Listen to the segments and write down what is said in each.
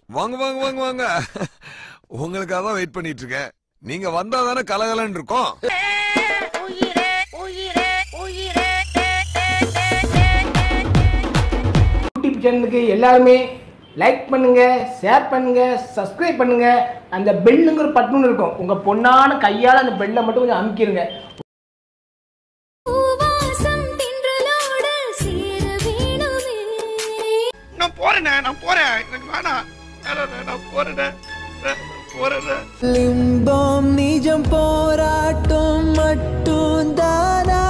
வாங்க வாங்க வாங்க வாங்க உங்களுக்காக தான் வெயிட் பண்ணிட்டு இருக்கேன் நீங்க வந்தா தானே கலகலன்னு இருக்கும் யூடியூப் சேனலுக்கு எல்லாருமே லைக் பண்ணுங்க ஷேர் பண்ணுங்க சப்ஸ்கிரைப் பண்ணுங்க அந்த பெல்லுங்கிற பட்டன் இருக்கும் உங்க பொண்ணான கையால அந்த பெல்லை மட்டும் கொஞ்சம் அமுக்கிருங்க பூவாசம் தின்றலோடு சேர வேணுமே நான் போறேனே நான் போறேன் எனக்கு வேணாம் வேணாண்ணே, நான் போறேனே நான் போறேனே லிம்பம் நிஜம் போராட்டம் மட்டும் தானா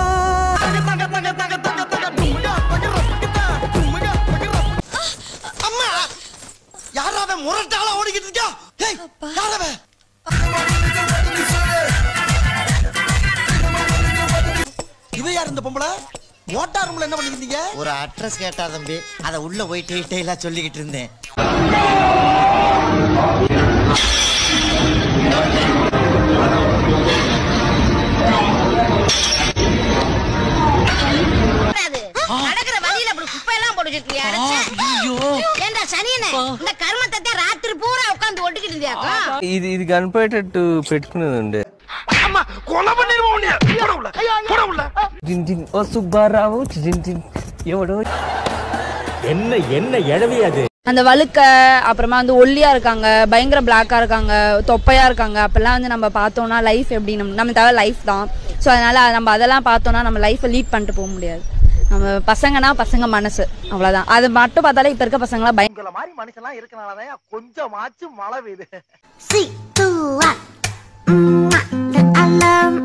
அம்மா யாராவ முரட்டாளா ஓடிக்கிட்டு இருக்கா ஏய் யாராவ இது யார் இந்த பொம்பளை மோட்டார் ரூம்ல என்ன பண்ணிருந்தீங்க ஒரு அட்ரஸ் கேட்டா தம்பி அத உள்ள போய் டீட்டெயிலா சொல்லிக்கிட்டு இருந்தேன் நடக்கிற வழியில அப்படி குப்பை எல்லாம் போட்டு வச்சிருக்கியா ஏண்டா சனியனே இந்த கர்மத்தை ராத்திரி பூரா உட்கார்ந்து ஒட்டிக்கிட்டு இருந்தியாக்கா ఇది ఇది కనపడేటట్టు పెట్టుకునేదండి அம்மா கொலை பண்ணிருவோம் உன்னைய போட உள்ள போட உள்ள జిన్ జిన్ ఓ సుబ్బారావు జిన్ జిన్ ఎవడో அந்த வழுக்க அப்புறமா வந்து ஒல்லியா இருக்காங்க பயங்கர பிளாக்கா இருக்காங்க தொப்பையா இருக்காங்க அப்பெல்லாம் வந்து நம்ம பார்த்தோம்னா லைஃப் எப்படி நம்ம நம்ம தவிர லைஃப் தான் ஸோ அதனால நம்ம அதெல்லாம் பார்த்தோம்னா நம்ம லைஃப்பை லீட் பண்ணிட்டு போக முடியாது நம்ம பசங்கன்னா பசங்க மனசு அவ்வளவுதான் அது மட்டும் பார்த்தாலே இப்ப இருக்க பசங்களாம் பயம் உங்களை மாதிரி மனுஷன்லாம் இருக்கனாலதான் கொஞ்சமாச்சும் மழை பெய்யுது சி டூ ஒன் அல்லாம்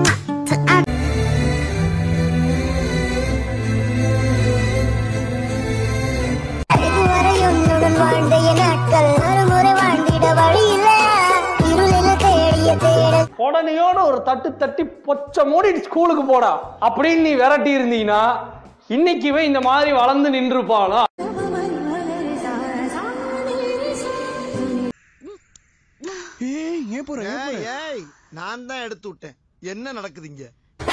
இதுவரை உன்னுடன் வாழ்ந்த என் நாட்கள் மறுமுறை வாழ்ந்திட வழி இல்லையா இருளில் தேடிய தேடல் உடனேயோட ஒரு தட்டு தட்டி பொச்ச மூடி ஸ்கூலுக்கு போடா அப்படின்னு நீ விரட்டி இருந்தீங்கன்னா இன்னைக்கு இவன் இந்த மாதிரி வளர்ந்து நின்றுப்பாளா ஏய் ஏன் போற ஏய் நான் தான் எடுத்து விட்டேன் என்ன நடக்குது இங்க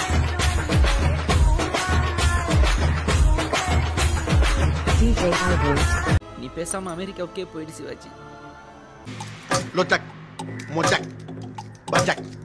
நீ பேசாம அமெரிக்காவுக்கே போயிடு சிவாஜி லொச்சக் மொச்சக் பச்சக்